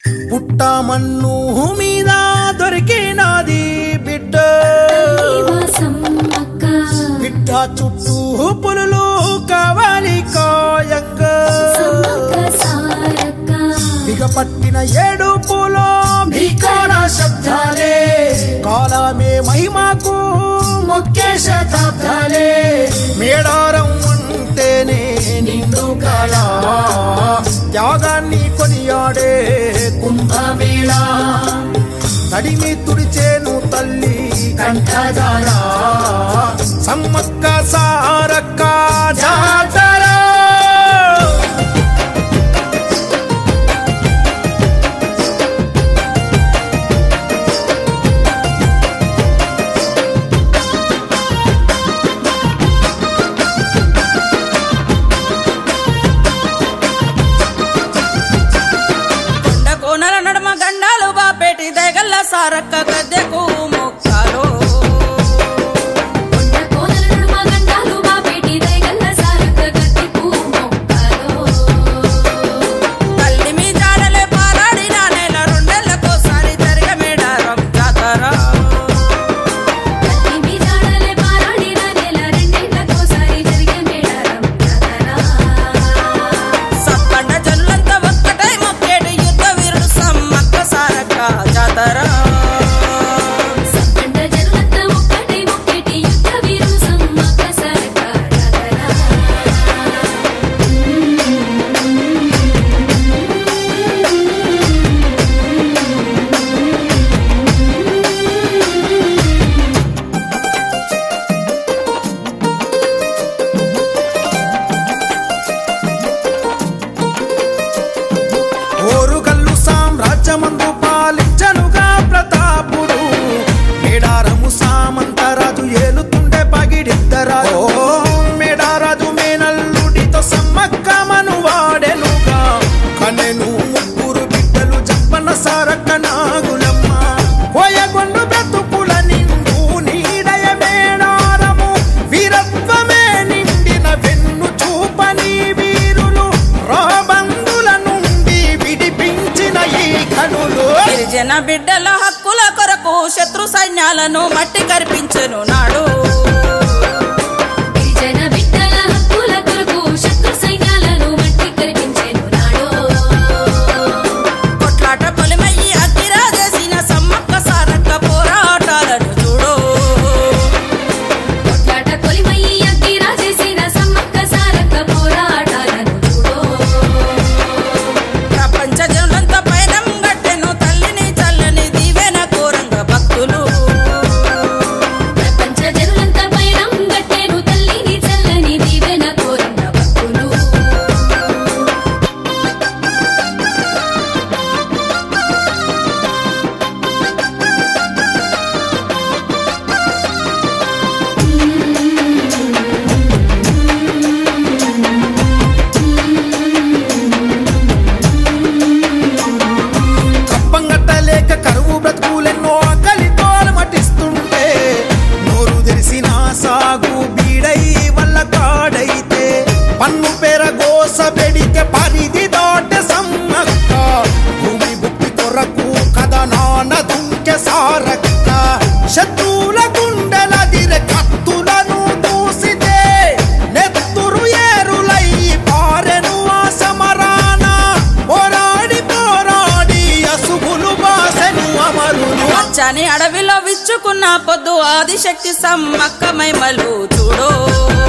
పుట్టమన్ను మీద దొరికినది బిడ్డ సమ్మక్క బిడ్డ చుట్టూ పులులు కావాలి కాయంగా సమ్మక్క సారక్క బిగపట్టిన ఏడుపులో భీకర శబ్దాలే కాలమే మహిమకు ముఖ్య శతాబ్దాలే మేడారం అంటేనే నిండు కళ త్యాగాన్ని కొనియాడే కుంభమేళ తడిమి తుడిచేను తల్లి కంఠధార సమ్మక్క సారక్క జాతర కొండ కోనల నడుమ గండాలు బాపేటి దగల్ల సారక్క గద్దెకు మొక్కాలో కొండ కోనల నడుమ గండాలు బాపేటి దయగల్ల సారక్క గద్దెకు మొక్కాలో తల్లి మీ జాడలే పారాడిన నెల రెండేళ్లకోసారి జరిగే మేడారం జాతర తల్లి మీ జాడలే పారాడిన నెల రెండేళ్లకోసారి జరిగే మేడారం జాతర సత్తండ జనులంతా ఒక్కటై మొక్కేటి యుద్ధ వీరుడు సమ్మక్క సారక్క జాతర సబ్బండ జనులంతా ఒక్కటే మొక్కేటి యుద్ధ వీరుడు సమ్మక్క సారక్క జాతర ఓరుగల్లు సామ్రాజ్యమందు పాలించనుగా ప్రతాపుడు మేడారము సామంతరాజు ఏలుతుండే పగిడిద్దరాజు ఓ మేడారాజు మేనల్లుడితో సమ్మక్కమను వాడెనుగా కనెను ముగ్గురు బిడ్డలు జప్పన సారక్క నాగులమ్మ పోయగొండు బ్రతుకుల నిండు నీడయ మేడారము వీరత్వమే నిండిన వెన్ను చూపని వీరులు రాబందుల నుండి విడిపించిన ఈ కనులు గిరిజన బిడ్డల హక్కుల కొరకు శత్రు సైన్యాలను మట్టి కరిపించెను నాడు గిరిజన బిడ్డల హక్కుల కొరకు శత్రు సైన్యాలను మట్టి కరిపించెను నాడు కొట్లాట పొలిమయ్యి అగ్గిరాజేసిన సమ్మక్క సారక్క పోరాటాలను చూడు కొట్లాట కొలిమయ్యి అగ్గి రాజేసిన సమ్మక్క సారక్క పోరాటాలను చూడు ప్రపంచ జనులంతా పైనం గట్టెను తల్లిని చల్లని దీవెన కోరంగ భక్తులు ప్రపంచ జనులంతా పైరం గట్టెను తల్లిని చల్లని దీవెన కోరిన భక్తులు కప్పంగట్టలేక కరువు బ్రతుకులెన్నో ఆకలితో మటిస్తుంటే నోరు తెరిసిన సాగు బీడై వల్ల కాడైతే పన్ను పెర గోస పెడితే పరిధి దాటే సమ్మక్క భూమి బుక్కి కొరకు కథ నాన్న దుంకె సారక్క శత్రువుల గుండెల దిరె కత్తులను దూసితే నెత్తురు ఏరులై పారెను ఆ సమరాన పోరాడి పోరాడి అసుగులు బాసెను అమరులు పచ్చని అడవిలో విచ్చుకున్న పొద్దు ఆదిశక్తి సమ్మక్క మైమలు చూడు